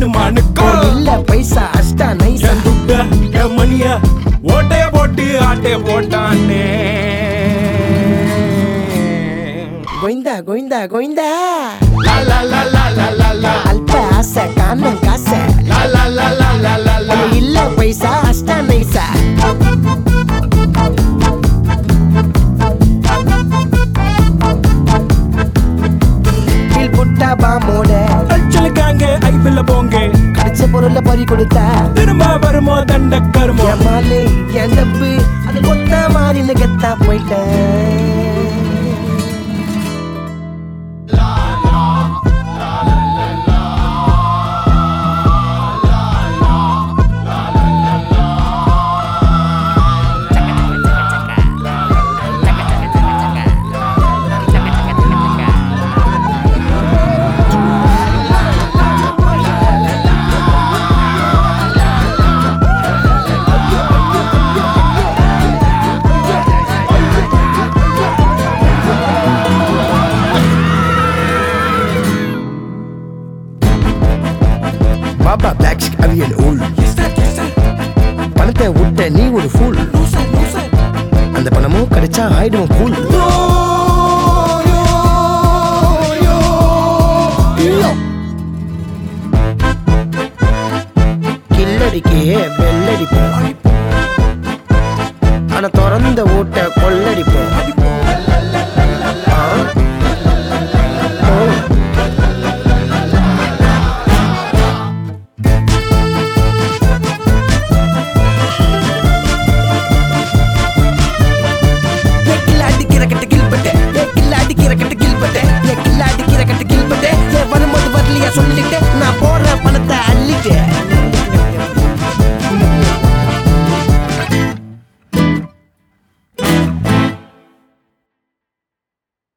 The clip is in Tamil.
அனுமானுக்கோ இல்ல பைசா அஷ்டா நைசா என் துட்ட என் மணிய ஓட்டைய போட்டு ஆட்டைய போட்டானே கோவிந்தா கோவிந்தா கோவிந்தா லா லா லா லா லா லா லா அல்ப ஆசை காணும் காசை லா லா லா லா லா லா லா இல்ல பைசா அஷ்டா நைசா கீழ் புட்டா பாமோட அச்சலுக்காங்க ஐபில்ல போங்க கிடைச்ச பொருளை பறி கொடுத்தா திரும்ப வருமோ தண்ட கருமோ என் மாலு என் டப்பு அது கொத்த மாறின்னு கெத்தா போயிட்டேன் பாபா பிளாக் அவியல் ஊல் பணத்தை விட்ட நீ ஒரு ஃபூல் அந்த பணமும் கிடைச்சா ஆயிடும் கூல் கில்லடிக்கே வெள்ளடிப்போம் ஆனா திறந்த ஓட்ட கொள்ளடிப்போம்